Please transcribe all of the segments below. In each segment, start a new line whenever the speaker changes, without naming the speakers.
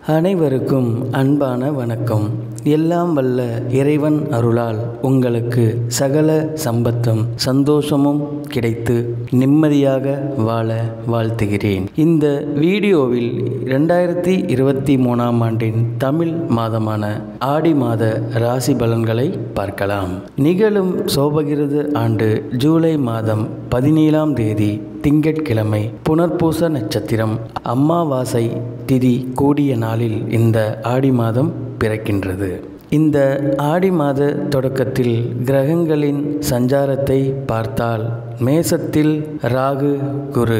அனைவருக்கும் அன்பான வணக்கம் எல்லாம் வல்ல இறைவன் அருளால் உங்களுக்கு சகல சம்பத்தும் சந்தோஷமும் கிடைத்து நிம்மதியாக வாழ வாழ்த்துகிறேன் இந்த வீடியோவில் ரெண்டாயிரத்தி இருபத்தி மூணாம் ஆண்டின் தமிழ் மாதமான ஆடி மாத ராசி பலன்களை பார்க்கலாம் நிகழும் சோபகிருது ஆண்டு ஜூலை மாதம் பதினேழாம் தேதி திங்கட்கிழமை புனர்பூச நட்சத்திரம் அம்மாவாசை திதி கூடிய நாளில் இந்த ஆடி மாதம் பிறக்கின்றது இந்த ஆடி மாத தொடக்கத்தில் கிரகங்களின் சஞ்சாரத்தை பார்த்தால் மேசத்தில் ராகு குரு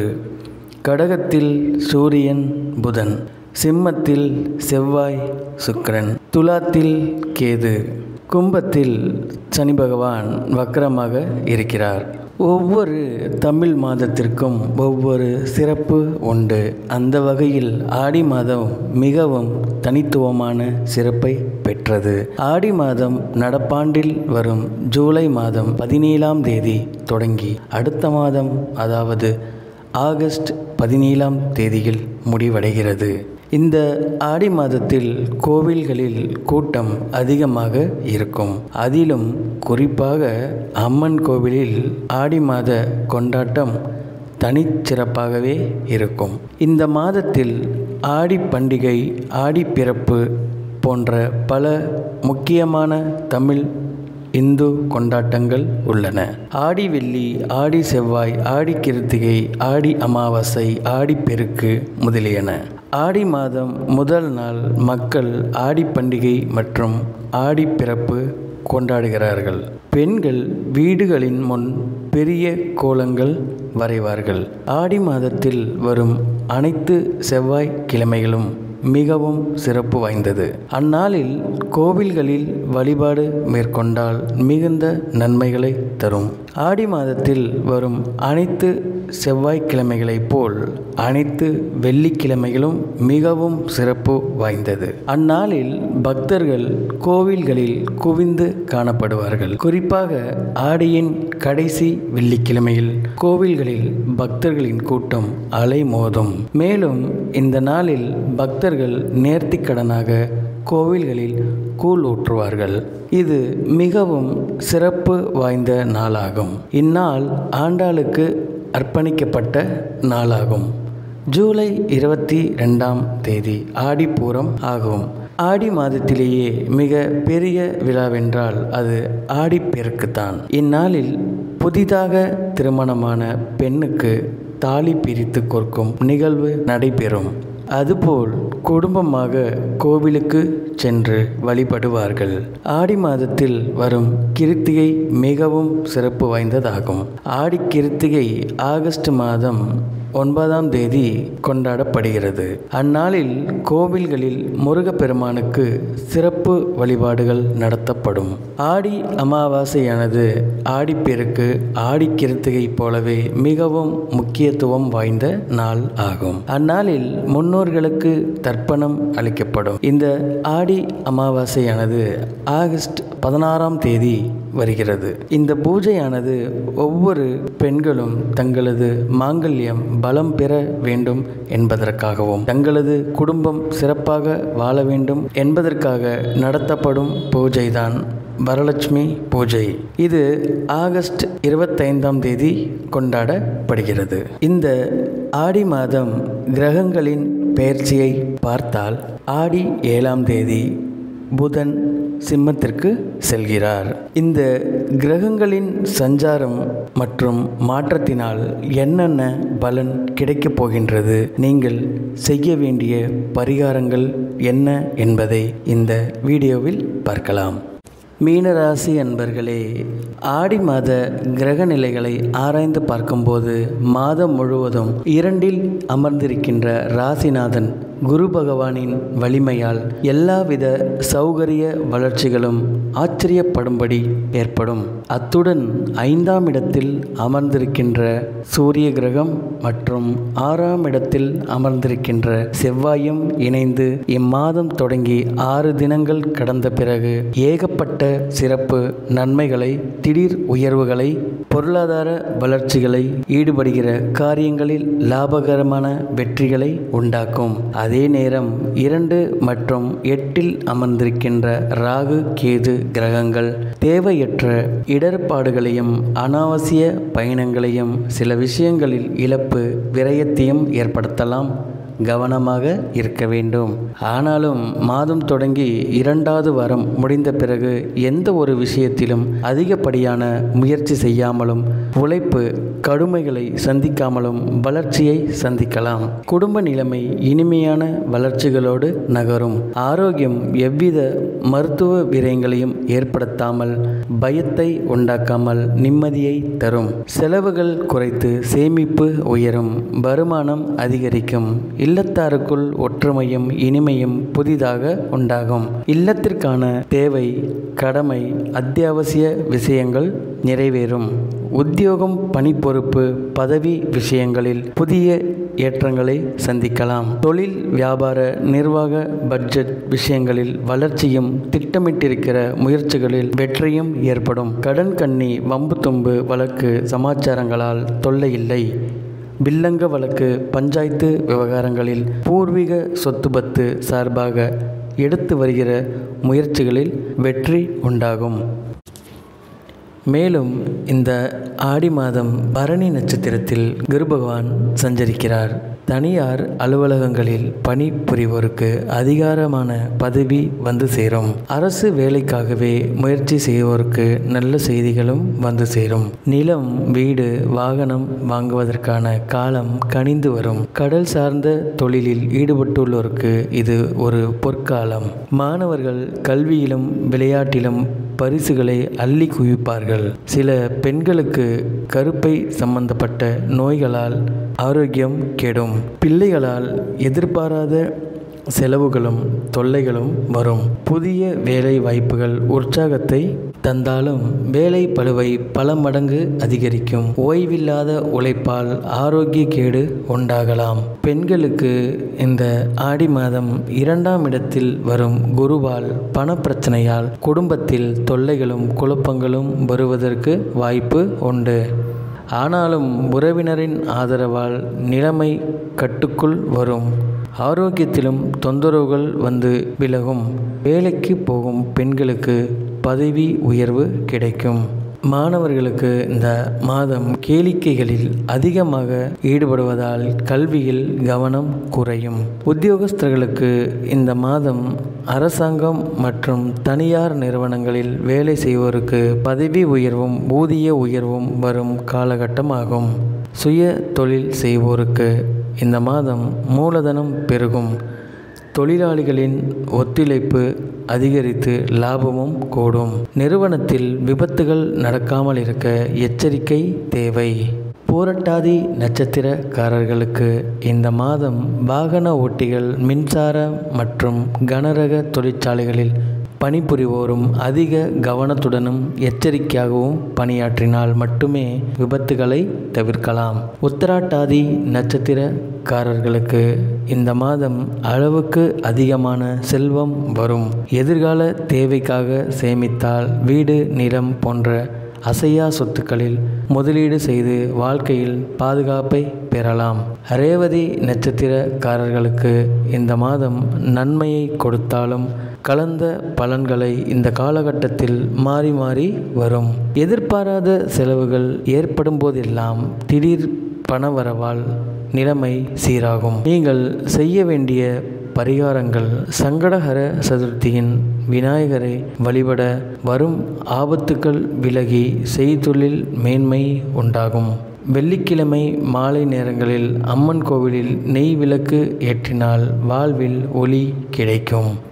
கடகத்தில் சூரியன் புதன் சிம்மத்தில் செவ்வாய் சுக்கிரன் துலாத்தில் கேது கும்பத்தில் சனி பகவான் வக்கரமாக இருக்கிறார் ஒவ்வொரு தமிழ் மாதத்திற்கும் ஒவ்வொரு சிறப்பு உண்டு அந்த வகையில் ஆடி மாதம் மிகவும் தனித்துவமான சிறப்பை பெற்றது ஆடி மாதம் நடப்பாண்டில் வரும் ஜூலை மாதம் பதினேழாம் தேதி தொடங்கி அடுத்த மாதம் அதாவது ஆகஸ்ட் பதினேழாம் தேதியில் முடிவடைகிறது இந்த ஆடி மாதத்தில் கோவில்களில் கூட்டம் அதிகமாக இருக்கும் அதிலும் குறிப்பாக அம்மன் கோவிலில் ஆடி மாத கொண்டாட்டம் தனிச்சிறப்பாகவே இருக்கும் இந்த மாதத்தில் ஆடி பண்டிகை ஆடி பிறப்பு போன்ற பல முக்கியமான தமிழ் இந்து கொண்டாட்டங்கள் உள்ளன ஆடி வெள்ளி ஆடி செவ்வாய் ஆடி கிருத்திகை ஆடி அமாவாசை ஆடி பெருக்கு முதலியன ஆடி மாதம் முதல் நாள் மக்கள் ஆடி பண்டிகை மற்றும் ஆடி பிறப்பு கொண்டாடுகிறார்கள் பெண்கள் வீடுகளின் முன் பெரிய கோலங்கள் வரைவார்கள் ஆடி மாதத்தில் வரும் அனைத்து செவ்வாய் கிழமைகளும் மிகவும் சிறப்பு வாய்ந்தது அந்நாளில் கோவில்களில் வழிபாடு மேற்கொண்டால் மிகுந்த நன்மைகளை தரும் ஆடி மாதத்தில் வரும் அனைத்து செவ்வாய்க்கிழமைகளைப் போல் அனைத்து வெள்ளிக்கிழமைகளும் மிகவும் சிறப்பு வாய்ந்தது அந்நாளில் பக்தர்கள் கோவில்களில் குவிந்து காணப்படுவார்கள் குறிப்பாக ஆடியின் கடைசி வெள்ளிக்கிழமையில் கோவில்களில் பக்தர்களின் கூட்டம் அலைமோதும் மேலும் இந்த நாளில் பக்தர்கள் நேர்த்திக்கடனாக கோவில்களில் கூழ் ஊற்றுவார்கள் இது மிகவும் சிறப்பு வாய்ந்த நாளாகும் இந்நாள் ஆண்டாளுக்கு அர்ப்பணிக்கப்பட்ட நாளாகும் ஜூலை இருபத்தி ரெண்டாம் தேதி ஆடிப்பூரம் ஆகும் ஆடி மாதத்திலேயே மிக பெரிய விழாவென்றால் அது ஆடிப்பெருக்குத்தான் இந்நாளில் புதிதாக திருமணமான பெண்ணுக்கு தாலி பிரித்து கொடுக்கும் நிகழ்வு நடைபெறும் அதுபோல் குடும்பமாக கோவிலுக்கு சென்று வழிபடுவார்கள் ஆடி மாதத்தில் வரும் கிருத்திகை மிகவும் சிறப்பு வாய்ந்ததாகும் ஆடி கிருத்திகை ஆகஸ்ட் மாதம் ஒன்பதாம் தேதி கொண்டாடப்படுகிறது அந்நாளில் கோவில்களில் முருகப்பெருமானுக்கு சிறப்பு வழிபாடுகள் நடத்தப்படும் ஆடி அமாவாசையானது ஆடிப்பெருக்கு ஆடி கிருத்திகை போலவே மிகவும் முக்கியத்துவம் வாய்ந்த நாள் ஆகும் அந்நாளில் முன்னோர்களுக்கு தர்ப்பணம் அளிக்கப்படும் இந்த ஆடி அமாவாசையானது ஆகஸ்ட் பதினாறாம் தேதி வருகிறது இந்த பூஜையானது ஒவ்வொரு பெண்களும் தங்களது மாங்கல்யம் பலம் பெற வேண்டும் என்பதற்காகவும் தங்களது குடும்பம் சிறப்பாக வாழ வேண்டும் என்பதற்காக நடத்தப்படும் பூஜைதான் வரலட்சுமி பூஜை இது ஆகஸ்ட் இருபத்தைந்தாம் தேதி கொண்டாடப்படுகிறது இந்த ஆடி மாதம் கிரகங்களின் பெயர்ச்சியை பார்த்தால் ஆடி ஏழாம் தேதி புதன் சிம்மத்திற்கு செல்கிறார் இந்த கிரகங்களின் சஞ்சாரம் மற்றும் மாற்றத்தினால் என்னென்ன பலன் கிடைக்கப் போகின்றது நீங்கள் செய்ய வேண்டிய பரிகாரங்கள் என்ன என்பதை இந்த வீடியோவில் பார்க்கலாம் மீனராசி அன்பர்களே ஆடி மாத கிரக நிலைகளை ஆராய்ந்து பார்க்கும்போது மாதம் முழுவதும் இரண்டில் அமர்ந்திருக்கின்ற ராசிநாதன் குரு பகவானின் வலிமையால் எல்லாவித சௌகரிய வளர்ச்சிகளும் ஆச்சரியப்படும்படி ஏற்படும் அத்துடன் ஐந்தாம் இடத்தில் அமர்ந்திருக்கின்ற சூரிய கிரகம் மற்றும் ஆறாம் இடத்தில் அமர்ந்திருக்கின்ற செவ்வாயும் இணைந்து இம்மாதம் தொடங்கி ஆறு தினங்கள் கடந்த பிறகு ஏகப்பட்ட சிறப்பு நன்மைகளை திடீர் உயர்வுகளை பொருளாதார வளர்ச்சிகளை ஈடுபடுகிற காரியங்களில் லாபகரமான வெற்றிகளை உண்டாக்கும் அதே நேரம் இரண்டு மற்றும் எட்டில் அமர்ந்திருக்கின்ற ராகு கேது கிரகங்கள் தேவையற்ற இடர்பாடுகளையும் அனாவசிய பயணங்களையும் சில விஷயங்களில் இழப்பு விரயத்தையும் ஏற்படுத்தலாம் கவனமாக இருக்க வேண்டும் ஆனாலும் மாதம் தொடங்கி இரண்டாவது வாரம் முடிந்த பிறகு எந்த ஒரு விஷயத்திலும் அதிகப்படியான முயற்சி செய்யாமலும் உழைப்பு கடுமைகளை சந்திக்காமலும் வளர்ச்சியை சந்திக்கலாம் குடும்ப நிலைமை இனிமையான வளர்ச்சிகளோடு நகரும் ஆரோக்கியம் எவ்வித மருத்துவ விரயங்களையும் ஏற்படுத்தாமல் பயத்தை உண்டாக்காமல் நிம்மதியை தரும் செலவுகள் குறைத்து சேமிப்பு உயரும் வருமானம் அதிகரிக்கும் இல்லத்தாருக்குள் ஒற்றுமையும் இனிமையும் புதிதாக உண்டாகும் இல்லத்திற்கான தேவை கடமை அத்தியாவசிய விஷயங்கள் நிறைவேறும் உத்தியோகம் பணிப்பொறுப்பு பதவி விஷயங்களில் புதிய ஏற்றங்களை சந்திக்கலாம் தொழில் வியாபார நிர்வாக பட்ஜெட் விஷயங்களில் வளர்ச்சியும் திட்டமிட்டிருக்கிற முயற்சிகளில் வெற்றியும் ஏற்படும் கடன் கண்ணி வம்பு தும்பு வழக்கு சமாச்சாரங்களால் தொல்லையில்லை வில்லங்க வழக்கு பஞ்சாயத்து விவகாரங்களில் பூர்வீக சொத்து பத்து சார்பாக எடுத்து வருகிற முயற்சிகளில் வெற்றி உண்டாகும் மேலும் இந்த ஆடி மாதம் பரணி நட்சத்திரத்தில் குரு பகவான் சஞ்சரிக்கிறார் தனியார் அலுவலகங்களில் பணிபுரிவோருக்கு அதிகாரமான பதவி வந்து சேரும் அரசு வேலைக்காகவே முயற்சி செய்வோருக்கு நல்ல செய்திகளும் வந்து சேரும் நிலம் வீடு வாகனம் வாங்குவதற்கான காலம் கனிந்து வரும் கடல் சார்ந்த தொழிலில் ஈடுபட்டுள்ளோருக்கு இது ஒரு பொற்காலம் மாணவர்கள் கல்வியிலும் விளையாட்டிலும் பரிசுகளை அள்ளி குவிப்பார்கள் சில பெண்களுக்கு கருப்பை சம்பந்தப்பட்ட நோய்களால் ஆரோக்கியம் கெடும் பிள்ளைகளால் எதிர்பாராத செலவுகளும் தொல்லைகளும் வரும் புதிய வேலை வாய்ப்புகள் உற்சாகத்தை தந்தாலும் வேலை பளுவை பல மடங்கு அதிகரிக்கும் ஓய்வில்லாத உழைப்பால் ஆரோக்கிய கேடு உண்டாகலாம் பெண்களுக்கு இந்த ஆடி மாதம் இரண்டாம் இடத்தில் வரும் குருவால் பணப்பிரச்சனையால் குடும்பத்தில் தொல்லைகளும் குழப்பங்களும் வருவதற்கு வாய்ப்பு உண்டு ஆனாலும் உறவினரின் ஆதரவால் நிலைமை கட்டுக்குள் வரும் ஆரோக்கியத்திலும் தொந்தரவுகள் வந்து விலகும் வேலைக்கு போகும் பெண்களுக்கு பதவி உயர்வு கிடைக்கும் மாணவர்களுக்கு இந்த மாதம் கேளிக்கைகளில் அதிகமாக ஈடுபடுவதால் கல்வியில் கவனம் குறையும் உத்தியோகஸ்தர்களுக்கு இந்த மாதம் அரசாங்கம் மற்றும் தனியார் நிறுவனங்களில் வேலை செய்வோருக்கு பதவி உயர்வும் ஊதிய உயர்வும் வரும் காலகட்டமாகும் சுய தொழில் செய்வோருக்கு இந்த மாதம் மூலதனம் பெருகும் தொழிலாளிகளின் ஒத்துழைப்பு அதிகரித்து லாபமும் கூடும் நிறுவனத்தில் விபத்துகள் நடக்காமல் இருக்க எச்சரிக்கை தேவை பூரட்டாதி நட்சத்திரக்காரர்களுக்கு இந்த மாதம் வாகன ஓட்டிகள் மின்சார மற்றும் கனரக தொழிற்சாலைகளில் பணிபுரிவோரும் அதிக கவனத்துடனும் எச்சரிக்கையாகவும் பணியாற்றினால் மட்டுமே விபத்துகளை தவிர்க்கலாம் உத்தராட்டாதி நட்சத்திரக்காரர்களுக்கு இந்த மாதம் அளவுக்கு அதிகமான செல்வம் வரும் எதிர்கால தேவைக்காக சேமித்தால் வீடு நிலம் போன்ற அசையா சொத்துக்களில் முதலீடு செய்து வாழ்க்கையில் பாதுகாப்பை பெறலாம் ரேவதி நட்சத்திரக்காரர்களுக்கு இந்த மாதம் நன்மையை கொடுத்தாலும் கலந்த பலன்களை இந்த காலகட்டத்தில் மாறி மாறி வரும் எதிர்பாராத செலவுகள் ஏற்படும் போதெல்லாம் திடீர் பணவரவால் நிலைமை சீராகும் நீங்கள் செய்ய வேண்டிய பரிகாரங்கள் சங்கடஹர சதுர்த்தியின் விநாயகரை வழிபட வரும் ஆபத்துக்கள் விலகி செய்தொழில் மேன்மை உண்டாகும் வெள்ளிக்கிழமை மாலை நேரங்களில் அம்மன் கோவிலில் நெய் விளக்கு ஏற்றினால் வாழ்வில் ஒளி கிடைக்கும்